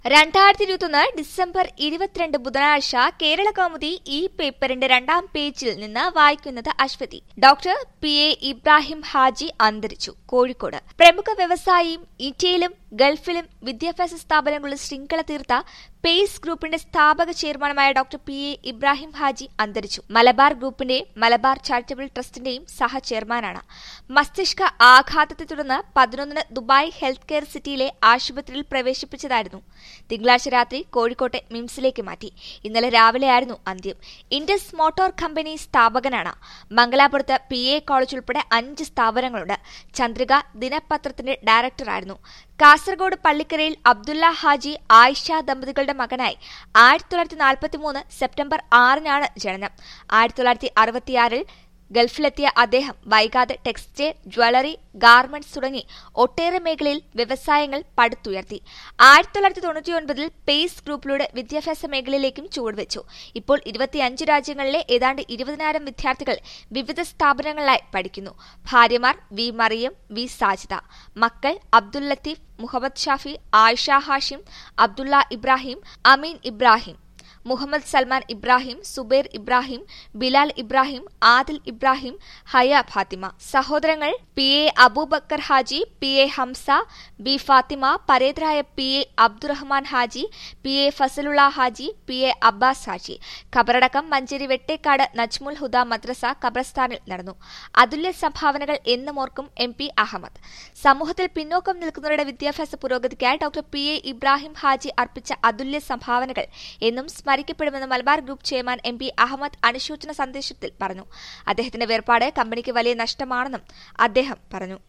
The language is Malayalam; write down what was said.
രണ്ടായിരത്തി ഇരുപത്തൊന്ന് ഡിസംബർ ഇരുപത്തിരണ്ട് ബുധനാഴ്ച കേരള കൗമുദി ഈ പേപ്പറിന്റെ രണ്ടാം പേജിൽ നിന്ന് വായിക്കുന്നത് Aswathy doctor P A Ibrahim Haji അന്തരിച്ചു കോഴിക്കോട് പ്രമുഖ വ്യവസായിയും ഇന്ത്യയിലും ഗൾഫിലും വിദ്യാഭ്യാസ സ്ഥാപനങ്ങളിൽ ശൃംഖല തീർത്ത പേസ് ഗ്രൂപ്പിന്റെ സ്ഥാപക ചെയർമാനുമായ doctor P A Ibrahim Haji അന്തരിച്ചു മലബാർ ഗ്രൂപ്പിന്റെ മലബാർ ചാരിറ്റബിൾ ട്രസ്റ്റിന്റെയും സഹ ചെയർമാനാണ് മസ്തിഷ്ക ആഘാതത്തെ തുടർന്ന് പതിനൊന്നിന് ദുബായ് ഹെൽത്ത് കെയർ സിറ്റിയിലെ ആശുപത്രിയിൽ പ്രവേശിപ്പിച്ചതായിരുന്നു തിങ്കളാഴ്ച രാത്രി കോഴിക്കോട്ടെ മിംസിലേക്ക് മാറ്റി ഇന്നലെ രാവിലെയായിരുന്നു അന്ത്യം ഇൻഡസ് മോട്ടോർ കമ്പനി സ്ഥാപകനാണ് മംഗലാപുരത്ത് പി എ കോളേജ് ഉൾപ്പെടെ അഞ്ച് സ്ഥാപനങ്ങളുണ്ട് ചന്ദ്രിക ദിനപത്രത്തിന്റെ ഡയറക്ടറായിരുന്നു കാസർഗോഡ് പള്ളിക്കരയിൽ അബ്ദുള്ള ഹാജി ആയിഷ ദമ്പതികളുടെ മകനായി ആയിരത്തി തൊള്ളായിരത്തി നാൽപ്പത്തി മൂന്ന് സെപ്റ്റംബർ ആറിനാണ് ജനനം ആയിരത്തി തൊള്ളായിരത്തി അറുപത്തിയാറിൽ ഗൾഫിലെത്തിയ അദ്ദേഹം വൈകാതെ ടെക്സ്റ്റൈൽ ജ്വല്ലറി ഗാർമെന്റ്സ് തുടങ്ങി ഒട്ടേറെ മേഖലയിൽ വ്യവസായങ്ങൾ പടുത്തുയർത്തി ആയിരത്തി തൊള്ളായിരത്തി തൊണ്ണൂറ്റിയൊൻപതിൽ പേസ് ഗ്രൂപ്പിലൂടെ വിദ്യാഭ്യാസ മേഖലയിലേക്കും ചുവടുവെച്ചു ഇപ്പോൾ ഇരുപത്തിയഞ്ച് രാജ്യങ്ങളിലെ ഏതാണ്ട് ഇരുപതിനായിരം വിദ്യാർത്ഥികൾ വിവിധ സ്ഥാപനങ്ങളിലായി പഠിക്കുന്നു ഭാര്യമാർ വി മറിയം വി സാജിദ മക്കൾ അബ്ദുൽ ലത്തീഫ് മുഹമ്മദ് ഷാഫി ആയിഷ ഹാഷിം അബ്ദുള്ള ഇബ്രാഹിം അമീൻ ഇബ്രാഹിം മുഹമ്മദ് സൽമാൻ ഇബ്രാഹിം സുബൈർ ഇബ്രാഹിം ബിലാൽ ഇബ്രാഹിം ആദിൽ ഇബ്രാഹിം ഹയ ഫാത്തിമ സഹോദരങ്ങൾ P A Aboobacker Haji P A Hamsa B Fathima പരേതരായ P A Abdurahman Haji P A Fazalulla Haji P A Abbas Haji ഖബറടക്കം മഞ്ചേരി വെട്ടേക്കാട് നജ്മുൽ ഹുദ മദ്രസ ഖബർസ്ഥാനിൽ നടന്നു അതുല്യ സംഭാവനകൾ എന്നും ഓർക്കും എം പി അഹമ്മദ് സമൂഹത്തിൽ പിന്നോക്കം നിൽക്കുന്നവരുടെ വിദ്യാഭ്യാസ പുരോഗതിക്കായി doctor P A Ibrahim Haji അർപ്പിച്ച അതുല്യ സംഭാവനകൾ എന്നും സ്മരിക്കപ്പെടുമെന്ന് Malabar group chairman M P Ahmed അനുശോചന സന്ദേശത്തിൽ പറഞ്ഞു അദ്ദേഹത്തിന്റെ വേർപാട് കമ്പനിക്ക് വലിയ നഷ്ടമാണെന്നും അദ്ദേഹം പറഞ്ഞു